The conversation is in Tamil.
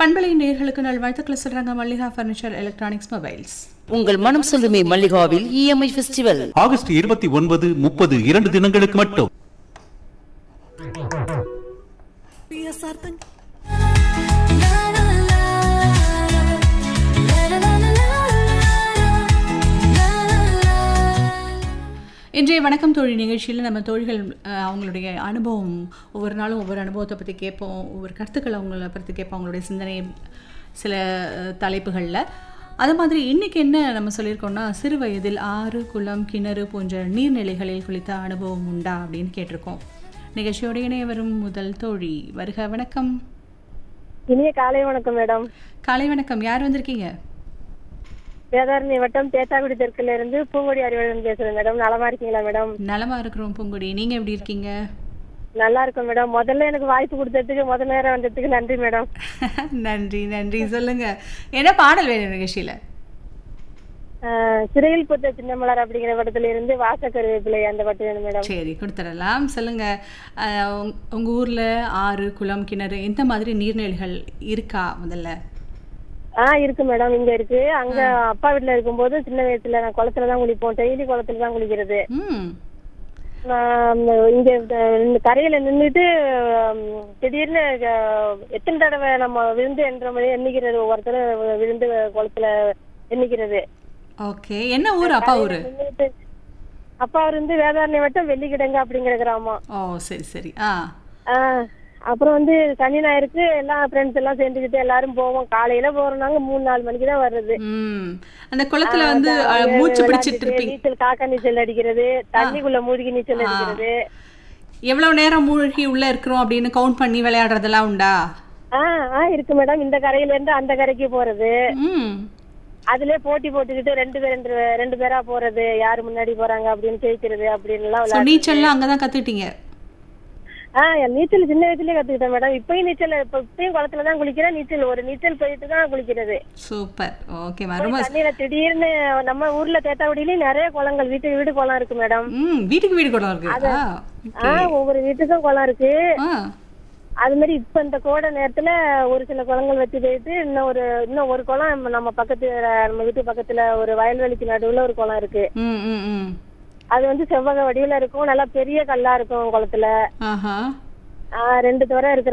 பண்பலை நேர்களுக்கு நல்வாழ்த்துக்களை சொல்றாங்க மல்லிகா ஃபர்னிச்சர் எலக்ட்ரானிக்ஸ் மொபைல்ஸ் உங்கள் மனம் சொல்லுமே மல்லிகாவில் இஎம்ஐ ஃபெஸ்டிவல் ஆகஸ்ட் இருபத்தி ஒன்பது முப்பது இரண்டு தினங்களுக்கு மட்டும் இன்றைய வணக்கம் தோழி நிகழ்ச்சியில் நம்ம தோழிகள் அஹ், அவங்களுடைய அனுபவம் ஒவ்வொரு நாளும் ஒவ்வொரு அனுபவத்தை பற்றி கேட்போம் ஒவ்வொரு கருத்துக்களை அவங்கள பற்றி கேட்போம் அவங்களுடைய சிந்தனை சில அஹ், தலைப்புகளில் அது மாதிரி இன்னைக்கு என்ன நம்ம சொல்லியிருக்கோம்னா சிறு வயதில் ஆறு குளம் கிணறு போன்ற நீர்நிலைகளில் குளித்த அனுபவம் உண்டா அப்படின்னு கேட்டிருக்கோம் நிகழ்ச்சியோட இணைய வரும் முதல் தோழி வருக வணக்கம் இனிய காலை வணக்கம் மேடம் காலை வணக்கம் யார் வந்திருக்கீங்க வேதாரணி வட்டம் தேத்தாக்குடி தெற்குல இருந்து பூங்கொடி அறிவழகன் பேசுறேன் மேடம் நலமா இருக்கீங்களா மேடம் நலமா இருக்கிறோம் பூங்குடி நீங்க எப்படி இருக்கீங்க நல்லா இருக்கும் மேடம் முதல்ல எனக்கு வாய்ப்பு கொடுத்ததுக்கு முதல் நேரம் வந்ததுக்கு நன்றி மேடம் நன்றி நன்றி சொல்லுங்க என்ன பாடல் வேணும் நிகழ்ச்சியில ஆஹ் சிறையில் புத்த சின்னமலர் அப்படிங்கிற படத்துல இருந்து வாசக்கருவேப்பிலை அந்த பாட்டு வேணும் மேடம் சரி கொடுத்துடலாம் சொல்லுங்க அஹ், உங்க- உங்க ஊர்ல ஆறு குளம் கிணறு இந்த மாதிரி நீர்நிலைகள் இருக்கா முதல்ல ஆ இருக்கு மேடம் இங்க இருக்கு அங்க அப்பா வீட்டுல இருக்கும்போது சின்ன வயசுல நான் குளத்துல தான் குளிப்போம் டெய்லி குளத்துல தான் குளிக்கிறது ம் நான் இங்க இந்த கரையில நின்றுட்டு திடீர்னு அஹ், எத்தனை தடவை நம்ம விழுந்து என்ற மாதிரி எண்ணிக்கிறது ஒவ்வொருத்தரும் விழுந்து குளத்துல எண்ணிக்கிறது ஓகே என்ன ஊர் அப்பா ஊரு நின்னுட்டு அப்பா அவர் வந்து வேதாரண்ய வட்டம் வெள்ளிக்கிடங்கு அப்படிங்கிற கிராமம் ஓ சரி சரி ஆ ஆஹ் அப்புறம் வந்து சனி ஞாயிறுக்கு எல்லாம் ஃப்ரெண்ட்ஸ் எல்லாம் சேர்ந்துக்கிட்டு எல்லாரும் போவோம் காலையில போறோம்னாங்க மூணு நாலு மணிக்கு தான் வர்றது ம் அந்த குளத்துல வந்து அஹ், மூச்சு பிடிச்சிட்டு விளையாண்டுட்டு, இருப்பீங்க நீச்சல் காக்கா நீச்சல் அடிக்கிறது தண்ணிக்குள்ள மூழ்கி நீச்சல் அடிக்கிறது எவ்வளவு நேரம் மூழ்கி உள்ள இருக்கிறோம் அப்படின்னு கவுண்ட் பண்ணி விளையாடுறதெல்லாம் உண்டா ஆஹ் ஆஹ் இருக்கு மேடம் இந்த கரையில இருந்து அந்த கரைக்கு போறது ம் அதுலயே போட்டி போட்டுக்கிட்டு ரெண்டு பேர் ரெண்டு ரெண்டு பேரா போறது யாரு முன்னாடி போறாங்க அப்படின்னு ஜெயிக்கிறது அப்படின்னு எல்லாம் ஸோ விளையாடு நீச்சல்லாம் அங்கதான் கத்துக்கிட்டீங்க ஆஹ் என் நீச்சல் சின்ன வயசுலயே கத்துக்கிட்டேன் மேடம் இப்பயும் நீச்சல் இப்ப இப்பயும் குளத்துல தான் குளிக்கிறேன் நீச்சல் ஒரு நீச்சல் போயிட்டு தான் குளிக்கிறது சூப்பர் ஓகே ரொம்ப தண்ணியில திடீர்னு நம்ம ஊர்ல தேத்தாக்குடியிலயும் நிறைய குளங்கள் வீட்டுக்கு வீடு குளம் இருக்கு மேடம் ம் வீட்டுக்கு வீடு குளம் இருக்கு ஆ ஆஹ் ஒவ்வொரு வீட்டுக்கும் குளம் இருக்கு ஆ அது மாதிரி இப்ப இந்த கோடை நேரத்துல ஒரு சில குளங்கள் வச்சு போயிட்டு இன்னும் ஒரு இன்னும் ஒரு குளம் நம்ம- நம்ம பக்கத்து நம்ம வீட்டு பக்கத்துல ஒரு வயல்வெளிக்கு நடுவுல ஒரு குளம் இருக்கு ம் ம் ம் அது வந்து செவ்வக வடிவுல இருக்கும் நல்லா பெரிய கல்லா இருக்கும் குளத்துல ஆஹா ஆஹ் ரெண்டு துறை இருக்கிற